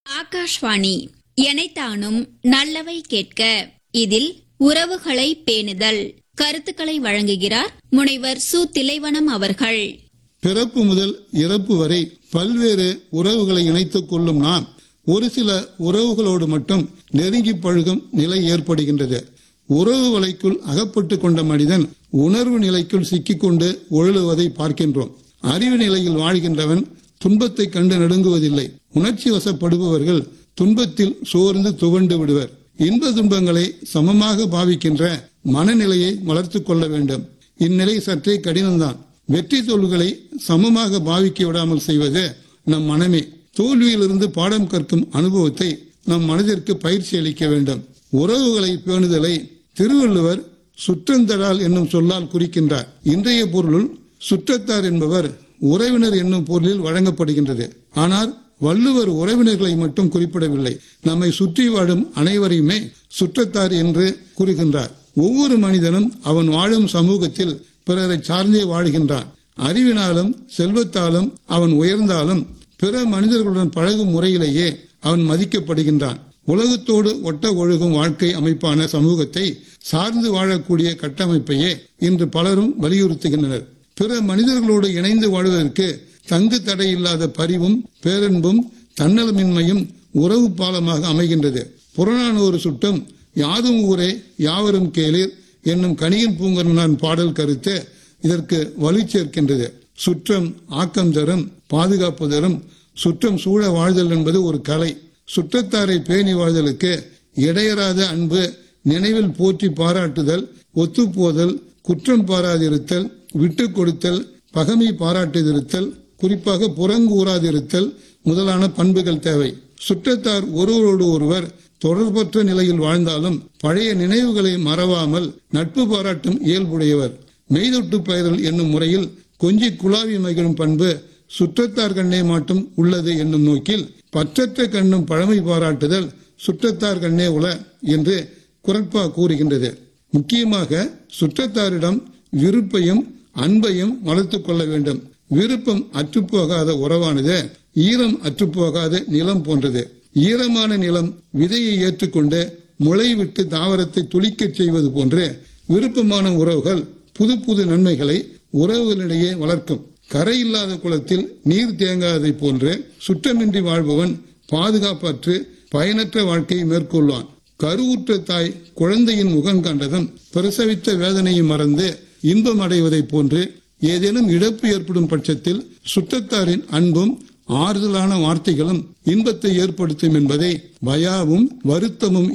ஆகாஷ்வாணி எனைத்தானும் நல்லவை கேட்க இதில் உறவுகளை பேணுதல் கருத்துக்களை வழங்குகிறார் முனைவர் சு திலைவனம் அவர்கள் பிறப்பு முதல் இறப்பு வரை பல்வேறு உறவுகளை இணைத்துக் கொள்ளும் நாம் ஒரு சில உறவுகளோடு மட்டும் நெருங்கி பழகும் நிலை ஏற்படுகின்றது உறவு வலைக்குள் அகப்பட்டு கொண்ட மனிதன் உணர்வு நிலைக்குள் சிக்கிக்கொண்டு உழலுவதை பார்க்கின்றோம் அறிவு நிலையில் வாழ்கின்றவன் துன்பத்தை கண்டு நடுங்குவதில்லை உணர்ச்சி வசப்படுபவர்கள் துன்பத்தில் சோர்ந்து துவண்டு விடுவர் இன்ப துன்பங்களை சமமாக பாவிக்கின்ற மனநிலையை வளர்த்துக் கொள்ள வேண்டும் இந்நிலை சற்றே கடினம்தான் வெற்றி தோல்விகளை சமமாக பாவிக்க விடாமல் செய்வது நம் மனமே தோல்வியிலிருந்து பாடம் கற்கும் அனுபவத்தை நம் மனதிற்கு பயிற்சி அளிக்க வேண்டும் உறவுகளை பேணுதலை திருவள்ளுவர் சுற்றந்தடால் என்னும் சொல்லால் குறிக்கின்றார் இன்றைய பொருளுள் சுற்றத்தார் என்பவர் உறவினர் என்னும் பொருளில் வழங்கப்படுகின்றது ஆனால் வள்ளுவர் உறவினர்களை மட்டும் குறிப்பிடவில்லை நம்மை சுற்றி வாழும் அனைவரையுமே சுற்றத்தார் என்று கூறுகின்றார் ஒவ்வொரு மனிதனும் அவன் வாழும் சமூகத்தில் பிறரை சார்ந்தே வாழ்கின்றான் அறிவினாலும் செல்வத்தாலும் அவன் உயர்ந்தாலும் பிற மனிதர்களுடன் பழகும் முறையிலேயே அவன் மதிக்கப்படுகின்றான் உலகத்தோடு ஒட்ட ஒழுகும் வாழ்க்கை அமைப்பான சமூகத்தை சார்ந்து வாழக்கூடிய கட்டமைப்பையே இன்று பலரும் வலியுறுத்துகின்றனர் பிற மனிதர்களோடு இணைந்து வாழ்வதற்கு தங்கு தடை இல்லாத பரிவும் பேரன்பும் தன்னலமின்மையும் உறவு பாலமாக அமைகின்றது புறநானூறு சுட்டம் யாதும் ஊரே யாவரும் கேளீர் என்னும் கணியன் பூங்கரனான் பாடல் கருத்து இதற்கு வலு சேர்க்கின்றது சுற்றம் ஆக்கம் தரும் பாதுகாப்பு தரும் சுற்றம் சூழ வாழ்தல் என்பது ஒரு கலை சுற்றத்தாரை பேணி வாழ்தலுக்கு இடையறாத அன்பு நினைவில் போற்றி பாராட்டுதல் ஒத்துப்போதல் குற்றம் பாராதிருத்தல் விட்டு கொடுத்தல் பகமை பாராட்டுதிருத்தல் குறிப்பாக புறங்கூறாதிருத்தல் முதலான பண்புகள் தேவை சுற்றத்தார் ஒருவரோடு ஒருவர் தொடர்பற்ற நிலையில் வாழ்ந்தாலும் பழைய நினைவுகளை மறவாமல் நட்பு பாராட்டும் இயல்புடையவர் மெய்தொட்டு பெயரல் என்னும் முறையில் கொஞ்சி குழாவி மகிழும் பண்பு சுற்றத்தார் கண்ணே மாட்டும் உள்ளது என்னும் நோக்கில் பற்றற்ற கண்ணும் பழமை பாராட்டுதல் சுற்றத்தார் கண்ணே உள என்று குரட்பா கூறுகின்றது முக்கியமாக சுற்றத்தாரிடம் விருப்பையும் அன்பையும் வளர்த்துக் கொள்ள வேண்டும் விருப்பம் அற்றுப்போகாத உறவானது ஈரம் அற்றுப்போகாத நிலம் போன்றது ஈரமான நிலம் விதையை ஏற்றுக்கொண்டு முளை விட்டு தாவரத்தை துளிக்கச் செய்வது போன்று விருப்பமான உறவுகள் புது புது நன்மைகளை உறவுகளிடையே வளர்க்கும் கரை இல்லாத குளத்தில் நீர் தேங்காததை போன்று சுற்றமின்றி வாழ்பவன் பாதுகாப்பற்று பயனற்ற வாழ்க்கையை மேற்கொள்வான் கருவுற்ற தாய் குழந்தையின் முகம் கண்டதும் பிரசவித்த வேதனையை மறந்து இன்பம் அடைவதைப் போன்று ஏதேனும் இழப்பு ஏற்படும் பட்சத்தில் சுற்றத்தாரின் அன்பும் ஆறுதலான வார்த்தைகளும் இன்பத்தை ஏற்படுத்தும் என்பதை பயாவும் வருத்தமும்